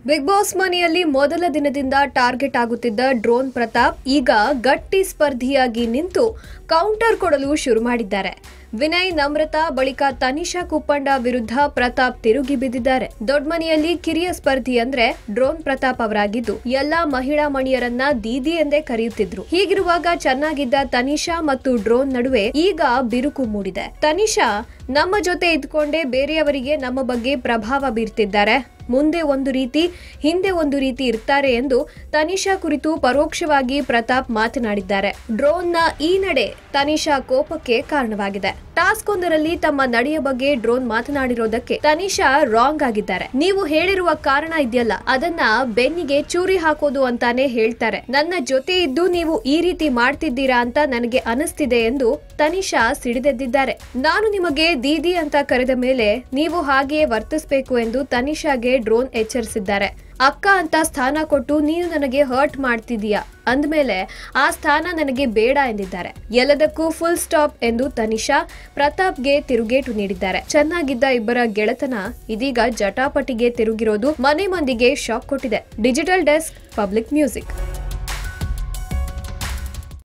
big boss ಮನೆಯಲ್ಲಿ ಮೊದಲ ದಿನದಿಂದ ಟಾರ್ಗೆಟ್ ಆಗುತ್ತಿದ್ದ ಡ್ರೋನ್ ಪ್ರತಾಪ್ ಈಗ ಗಟ್ಟಿ ಸ್ಪರ್ಧಿಯಾಗಿ ನಿಂತು ಕೌಂಟರ್ ಕೊಡಲು ಶುರು ಮಾಡಿದ್ದಾರೆ ವಿನಯ್ ನಮ್ರತಾ ಬಳಿಕ ತನಿಷಾ ಕುಪ್ಪಂಡ ವಿರುದ್ಧ ಪ್ರತಾಪ್ ತಿರುಗಿ ಬಿದ್ದಿದ್ದಾರೆ ದೊಡ್ಡಮನೆಯಲ್ಲಿ ಕಿರಿಯ ಸ್ಪರ್ಧಿ ಅಂದ್ರೆ ಡ್ರೋನ್ ಪ್ರತಾಪ್ ಅವರಾಗಿದ್ದು ಎಲ್ಲಾ ಮಹಿಳಾ ಮಣಿಯರನ್ನ ದೀದಿ ಎಂದೇ ಕರೆಯುತ್ತಿದ್ರು ಹೀಗಿರುವಾಗ ಚೆನ್ನಾಗಿದ್ದ ತನಿಷಾ ಮತ್ತು ಡ್ರೋನ್ ನಡುವೆ ಈಗ ಬಿರುಕು ಮೂಡಿದೆ ತನಿಷಾ ನಮ್ಮ ಜೊತೆ ಇದ್ಕೊಂಡೇ ಬೇರೆಯವರಿಗೆ ನಮ್ಮ ಬಗ್ಗೆ ಪ್ರಭಾವ ಬೀರ್ತಿದ್ದಾರೆ ಮುಂದೆ ಒಂದು ರೀತಿ ಹಿಂದೆ ಒಂದು ರೀತಿ ಇರ್ತಾರೆ ಎಂದು ತನಿಷಾ ಕುರಿತು ಪರೋಕ್ಷವಾಗಿ ಪ್ರತಾಪ್ ಮಾತನಾಡಿದ್ದಾರೆ ಡ್ರೋನ್ನ ಈ ನಡೆ ತನಿಷಾ ಕೋಪಕ್ಕೆ ಕಾರಣವಾಗಿದೆ ಟಾಸ್ಕ್ ಒಂದರಲ್ಲಿ ತಮ್ಮ ನಡೆಯ ಬಗ್ಗೆ ಡ್ರೋನ್ ಮಾತನಾಡಿರೋದಕ್ಕೆ ತನಿಷಾ ರಾಂಗ್ ಆಗಿದ್ದಾರೆ ನೀವು ಹೇಳಿರುವ ಕಾರಣ ಇದೆಯಲ್ಲ ಅದನ್ನ ಬೆನ್ನಿಗೆ ಚೂರಿ ಹಾಕೋದು ಅಂತಾನೆ ಹೇಳ್ತಾರೆ ನನ್ನ ಜೊತೆ ಇದ್ದು ನೀವು ಈ ರೀತಿ ಮಾಡ್ತಿದ್ದೀರಾ ಅಂತ ನನಗೆ ಅನಿಸ್ತಿದೆ ಎಂದು ತನಿಷಾ ಸಿಡಿದೆದ್ದಿದ್ದಾರೆ ನಾನು ನಿಮಗೆ ದೀದಿ ಅಂತ ಕರೆದ ಮೇಲೆ ನೀವು ಹಾಗೆಯೇ ವರ್ತಿಸಬೇಕು ಎಂದು ತನಿಷಾಗೆ ಡ್ರೋನ್ ಎಚ್ಚರಿಸಿದ್ದಾರೆ ಅಕ್ಕ ಅಂತ ಸ್ಥಾನ ಕೊಟ್ಟು ನೀನು ನನಗೆ ಹರ್ಟ್ ಮಾಡ್ತಿದೀಯಾ ಅಂದ್ಮೇಲೆ ಆ ಸ್ಥಾನ ನನಗೆ ಬೇಡ ಎಂದಿದ್ದಾರೆ ಎಲ್ಲದಕ್ಕೂ ಫುಲ್ ಸ್ಟಾಪ್ ಎಂದು ತನಿಷಾ ಪ್ರತಾಪ್ಗೆ ತಿರುಗೇಟು ನೀಡಿದ್ದಾರೆ ಚೆನ್ನಾಗಿದ್ದ ಇಬ್ಬರ ಗೆಳೆತನ ಇದೀಗ ಜಟಾಪಟಿಗೆ ತಿರುಗಿರೋದು ಮನೆ ಮಂದಿಗೆ ಶಾಕ್ ಕೊಟ್ಟಿದೆ ಡಿಜಿಟಲ್ ಡೆಸ್ಕ್ ಪಬ್ಲಿಕ್ ಮ್ಯೂಸಿಕ್